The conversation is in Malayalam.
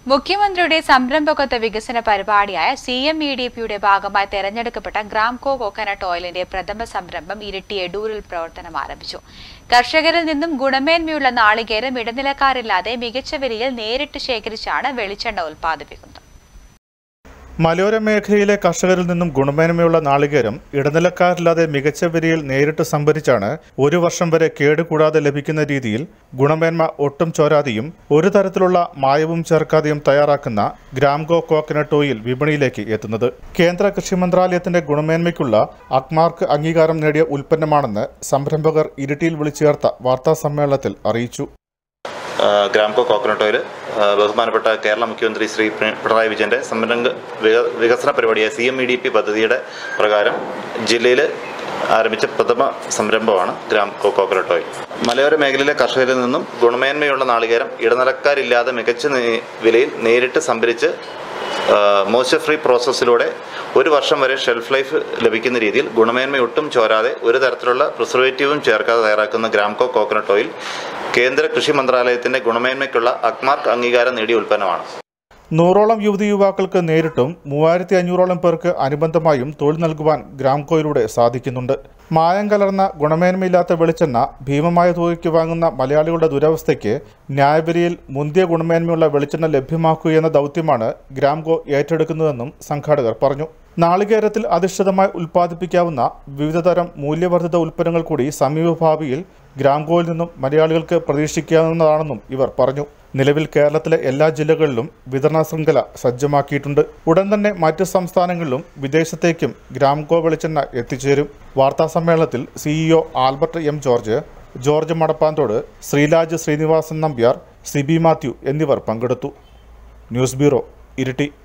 മുഖ്യമന്ത്രിയുടെ സംരംഭകത്വ വികസന പരിപാടിയായ സി എം ഇ ഡി പിയുടെ ഭാഗമായി തെരഞ്ഞെടുക്കപ്പെട്ട ഗ്രാംകോ കോക്കനട്ട് ഓയിലിന്റെ പ്രഥമ സംരംഭം ഇരിട്ടി എഡൂരിൽ പ്രവർത്തനം ആരംഭിച്ചു കർഷകരിൽ നിന്നും ഗുണമേന്മയുള്ള നാളികേരം ഇടനിലക്കാരില്ലാതെ മികച്ച വിലയിൽ നേരിട്ട് ശേഖരിച്ചാണ് വെളിച്ചെണ്ണ ഉൽപ്പാദിപ്പിക്കുന്നത് മലയോര മേഖലയിലെ കർഷകരിൽ നിന്നും ഗുണമേന്മയുള്ള നാളികേരം ഇടനിലക്കാരില്ലാതെ മികച്ച വിലയിൽ നേരിട്ട് സംഭരിച്ചാണ് ഒരു വർഷം വരെ കേടുകൂടാതെ ലഭിക്കുന്ന രീതിയിൽ ഗുണമേന്മ ഒട്ടും ചോരാതെയും ഒരു തരത്തിലുള്ള മായവും ചേർക്കാതെയും തയ്യാറാക്കുന്ന ഗ്രാംഗോ കോക്കനട്ട് ഓയിൽ വിപണിയിലേക്ക് എത്തുന്നത് കേന്ദ്ര കൃഷി മന്ത്രാലയത്തിന്റെ ഗുണമേന്മയ്ക്കുള്ള അക്മാർക്ക് അംഗീകാരം നേടിയ ഉൽപ്പന്നമാണെന്ന് സംരംഭകർ ഇരിട്ടിയിൽ വിളിച്ചു ചേർത്ത വാർത്താ സമ്മേളനത്തിൽ അറിയിച്ചു ആ, ഗ്രാംകോ കോക്കനട്ട് ഓയിൽ ആ, ബഹുമാനപ്പെട്ട കേരള മുഖ്യമന്ത്രി ശ്രീ പി- പിണറായി വിജയന്റെ സംരംഭ വിക- വികസന പരിപാടിയായ C M E D P പദ്ധതിയുടെ പ്രകാരം ജില്ലയിൽ ആരംഭിച്ച പ്രഥമ സംരംഭമാണ് ഗ്രാംകോ കോക്കനട്ട് ഓയിൽ മലയോര മേഖലയിലെ കർഷകരിൽ നിന്നും ഗുണമേന്മയുള്ള നാളികേരം ഇടനിലക്കാരില്ലാതെ മികച്ച നേ- വിലയിൽ നേരിട്ട് സംഭരിച്ച് മോയ്സ്ചർ ഫ്രീ പ്രോസസ്സിലൂടെ ഒരു വർഷം വരെ ഷെൽഫ് ലൈഫ് ലഭിക്കുന്ന രീതിയിൽ ഗുണമേന്മ ഒട്ടും ചോരാതെ ഒരു തരത്തിലുള്ള പ്രിസർവേറ്റീവും ചേർക്കാതെ തയ്യാറാക്കുന്ന ഗ്രാംകോ കോക്കനട്ട് ഓയിൽ കേന്ദ്ര കൃഷി മന്ത്രാലയത്തിന്റെ ഗുണമേന്മയ്ക്കുള്ള അക്മാർക്ക് അംഗീകാരം നേടിയ ഉൽപ്പന്നമാണ് നൂറോളം യുവതി യുവാക്കൾക്ക് നേരിട്ടും മൂവായിരത്തി അഞ്ഞൂറോളം പേർക്ക് അനുബന്ധമായും തൊഴിൽ നൽകുവാൻ ഗ്രാംകോയിലൂടെ സാധിക്കുന്നുണ്ട് മായം കലർന്ന ഗുണമേന്മയില്ലാത്ത വെളിച്ചെണ്ണ ഭീമമായ തുകയ്ക്ക് വാങ്ങുന്ന മലയാളികളുടെ ദുരവസ്ഥയ്ക്ക് ന്യായവിലയിൽ മുന്തിയ ഗുണമേന്മയുള്ള വെളിച്ചെണ്ണ ലഭ്യമാക്കുകയെന്ന ദൗത്യമാണ് ഗ്രാംകോ ഏറ്റെടുക്കുന്നതെന്നും സംഘാടകർ പറഞ്ഞു നാളികേരത്തിൽ അധിഷ്ഠിതമായി ഉൽപ്പാദിപ്പിക്കാവുന്ന വിവിധതരം മൂല്യവർദ്ധിത ഉൽപ്പന്നങ്ങൾ കൂടി സമീപഭാവിയിൽ ഗ്രാംകോയിൽ നിന്നും മലയാളികൾക്ക് പ്രതീക്ഷിക്കാവുന്നതാണെന്നും ഇവർ പറഞ്ഞു നിലവിൽ കേരളത്തിലെ എല്ലാ ജില്ലകളിലും വിതരണ ശൃംഖല സജ്ജമാക്കിയിട്ടുണ്ട് ഉടൻ തന്നെ മറ്റ് സംസ്ഥാനങ്ങളിലും വിദേശത്തേക്കും ഗ്രാംകോ വെളിച്ചെണ്ണ എത്തിച്ചേരും വാർത്താ സമ്മേളനത്തിൽ സിഇഒ ആൽബർട്ട് എം ജോർജ് ജോർജ് മടപ്പാന്തോട് ശ്രീലാജ് ശ്രീനിവാസൻ നമ്പ്യാർ സിബി മാത്യു എന്നിവർ പങ്കെടുത്തു ന്യൂസ് ബ്യൂറോ ഇരിട്ടി